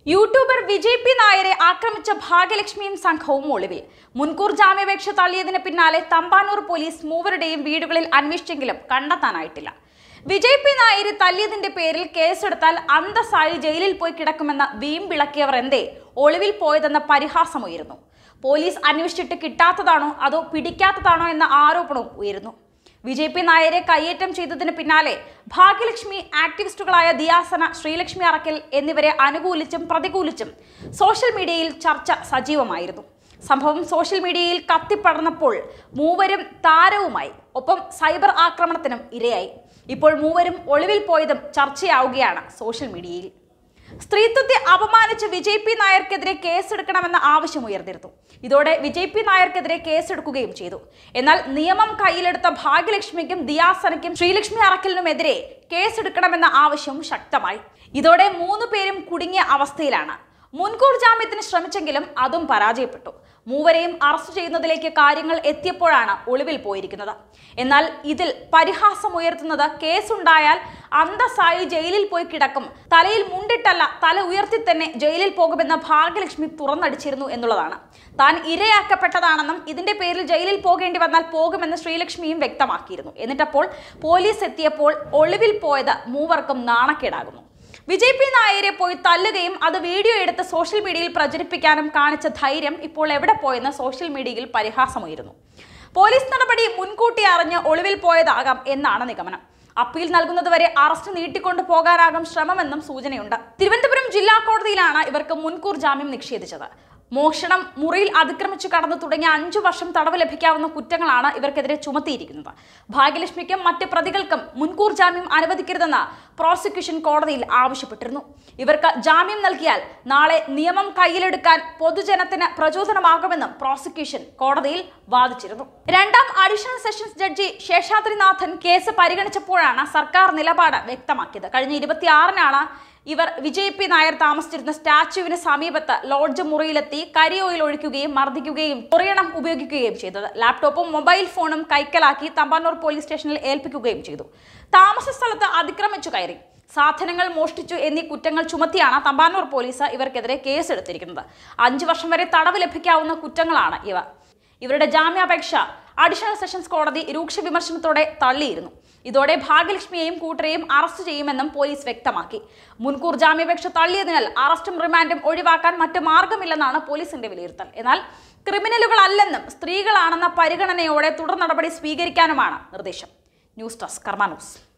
YouTuber Vijay P നായരെ ആക്രമിച്ച ഭാഗ്യലക്ഷ്മിയും സംഘവും ഒളിവിൽ മുൻകൂർ ജാമ്യാപേക്ഷ തള്ളിയതിന് പിന്നാലെ തമ്പാനൂർ പോലീസ് മൂവരുടെയും വീടുകളിൽ അന്വേഷിച്ചെങ്കിലും കണ്ടെത്താനായിട്ടില്ല വിജയ് പി നായരെ തല്ലിയതിന്റെ പേരിൽ കേസെടുത്താൽ അന്തസ്സായി ജയിലിൽ പോയി കിടക്കുമെന്ന വീം വിളക്കിയവർ എന്തേ ഒളിവിൽ പോയതെന്ന പരിഹാസമുയരുന്നു പോലീസ് അന്വേഷിച്ചിട്ട് കിട്ടാത്തതാണോ അതോ പിടിക്കാത്തതാണോ എന്ന ആരോപണവും ഉയരുന്നു വിജയ് പി നായരെ കയ്യേറ്റം ചെയ്തതിന് പിന്നാലെ ഭാഗ്യലക്ഷ്മി ആക്ടിവിസ്റ്റുകളായ ദിയാസന ശ്രീലക്ഷ്മി അറക്കൽ എന്നിവരെ അനുകൂലിച്ചും പ്രതികൂലിച്ചും സോഷ്യൽ മീഡിയയിൽ ചർച്ച സജീവമായിരുന്നു സംഭവം സോഷ്യൽ മീഡിയയിൽ കത്തിപ്പടർന്നപ്പോൾ മൂവരും താരവുമായി ഒപ്പം സൈബർ ആക്രമണത്തിനും ഇരയായി ഇപ്പോൾ മൂവരും ഒളിവിൽ പോയതും ചർച്ചയാവുകയാണ് സോഷ്യൽ മീഡിയയിൽ സ്ത്രീത്വത്തെ അപമാനിച്ച് വിജയ് പി നായർക്കെതിരെ കേസെടുക്കണമെന്ന ആവശ്യം ഉയർന്നിരുന്നു ഇതോടെ വിജയ് പി നായർക്കെതിരെ കേസെടുക്കുകയും ചെയ്തു എന്നാൽ നിയമം കയ്യിലെടുത്ത ഭാഗ്യലക്ഷ്മിക്കും ദിയാസനയ്ക്കും ശ്രീലക്ഷ്മി അറക്കലിനുമെതിരെ കേസെടുക്കണമെന്ന ആവശ്യവും ശക്തമായി ഇതോടെ മൂന്ന് പേരും കുടുങ്ങിയ അവസ്ഥയിലാണ് മുൻകൂർ ജാമ്യത്തിന് ശ്രമിച്ചെങ്കിലും അതും പരാജയപ്പെട്ടു മൂവരെയും അറസ്റ്റ് ചെയ്യുന്നതിലേക്ക് കാര്യങ്ങൾ എത്തിയപ്പോഴാണ് ഒളിവിൽ പോയിരിക്കുന്നത് എന്നാൽ ഇതിൽ പരിഹാസമുയർത്തുന്നത് കേസുണ്ടായാൽ അന്തസ്സായി ജയിലിൽ പോയി കിടക്കും തലയിൽ മുണ്ടിട്ടല്ല തല ഉയർത്തി തന്നെ ജയിലിൽ പോകുമെന്ന ഭാഗ്യലക്ഷ്മി തുറന്നടിച്ചിരുന്നു എന്നുള്ളതാണ് താൻ ഇരയാക്കപ്പെട്ടതാണെന്നും ഇതിന്റെ പേരിൽ ജയിലിൽ പോകേണ്ടി വന്നാൽ പോകുമെന്ന് ശ്രീലക്ഷ്മിയും വ്യക്തമാക്കിയിരുന്നു എന്നിട്ടപ്പോൾ പോലീസ് എത്തിയപ്പോൾ ഒളിവിൽ പോയത് മൂവർക്കും നാണക്കേടാകുന്നു വിജയ് പി നായരെ പോയി തല്ലുകയും അത് വീഡിയോ എടുത്ത് സോഷ്യൽ മീഡിയയിൽ പ്രചരിപ്പിക്കാനും കാണിച്ച ധൈര്യം ഇപ്പോൾ എവിടെ പോയെന്ന് സോഷ്യൽ മീഡിയയിൽ പരിഹാസമായിരുന്നു പോലീസ് നടപടി മുൻകൂട്ടി അറിഞ്ഞ് ഒളിവിൽ പോയതാകാം എന്നാണ് നിഗമനം അപ്പീൽ നൽകുന്നതുവരെ അറസ്റ്റ് നീട്ടിക്കൊണ്ടു പോകാനാകും ശ്രമമെന്നും സൂചനയുണ്ട് തിരുവനന്തപുരം ജില്ലാ കോടതിയിലാണ് ഇവർക്ക് മുൻകൂർ ജാമ്യം നിഷേധിച്ചത് മോഷണം മുറിയിൽ അതിക്രമിച്ചു കടന്നു തുടങ്ങിയ അഞ്ചു വർഷം തടവ് ലഭിക്കാവുന്ന കുറ്റങ്ങളാണ് ഇവർക്കെതിരെ ചുമത്തിയിരിക്കുന്നത് ഭാഗ്യലക്ഷ്മിക്കും മറ്റ് പ്രതികൾക്കും മുൻകൂർ ജാമ്യം അനുവദിക്കരുതെന്ന് പ്രോസിക്യൂഷൻ കോടതിയിൽ ആവശ്യപ്പെട്ടിരുന്നു ഇവർക്ക് ജാമ്യം നൽകിയാൽ നാളെ നിയമം കയ്യിലെടുക്കാൻ പൊതുജനത്തിന് പ്രചോദനമാകുമെന്നും പ്രോസിക്യൂഷൻ കോടതിയിൽ വാദിച്ചിരുന്നു രണ്ടാം additional sessions judge Seshadrinathan case പരിഗണിച്ചപ്പോഴാണ് സർക്കാർ നിലപാട് വ്യക്തമാക്കിയത് കഴിഞ്ഞ ഇരുപത്തിയാറിനാണ് ഇവർ വിജയ് പി നായർ താമസിച്ചിരുന്ന സ്റ്റാച്യുവിന് സമീപത്ത് ലോഡ്ജ് മുറിയിലെത്തി കരി ഓയിൽ ഒഴിക്കുകയും മർദ്ദിക്കുകയും ചൊറിയണം ഉപയോഗിക്കുകയും ചെയ്തത് ലാപ്ടോപ്പും മൊബൈൽ ഫോണും കൈക്കലാക്കി തമ്പാനൂർ പോലീസ് സ്റ്റേഷനിൽ ഏൽപ്പിക്കുകയും ചെയ്തു താമസ സ്ഥലത്ത് അതിക്രമിച്ചു കയറി സാധനങ്ങൾ മോഷ്ടിച്ചു എന്നീ കുറ്റങ്ങൾ ചുമത്തിയാണ് തമ്പാനൂർ പോലീസ് ഇവർക്കെതിരെ കേസെടുത്തിരിക്കുന്നത് അഞ്ചു വർഷം വരെ തടവ് ലഭിക്കാവുന്ന കുറ്റങ്ങളാണ് ഇവ ഇവരുടെ ജാമ്യാപേക്ഷ അഡീഷണൽ സെഷൻസ് കോടതി രൂക്ഷ വിമർശനത്തോടെ തള്ളിയിരുന്നു ഇതോടെ ഭാഗ്യലക്ഷ്മിയെയും കൂട്ടരെയും അറസ്റ്റ് ചെയ്യുമെന്നും പോലീസ് വ്യക്തമാക്കി മുൻകൂർ ജാമ്യാപേക്ഷ തള്ളിയതിനാൽ അറസ്റ്റും റിമാൻഡും ഒഴിവാക്കാൻ മറ്റ് മാർഗമില്ലെന്നാണ് പോലീസിന്റെ വിലയിരുത്തൽ എന്നാൽ ക്രിമിനലുകളല്ലെന്നും സ്ത്രീകളാണെന്ന പരിഗണനയോടെ തുടർ നടപടി സ്വീകരിക്കാനുമാണ് നിർദ്ദേശം ന്യൂസ് ഡെസ്ക് കർമ്മ ന്യൂസ്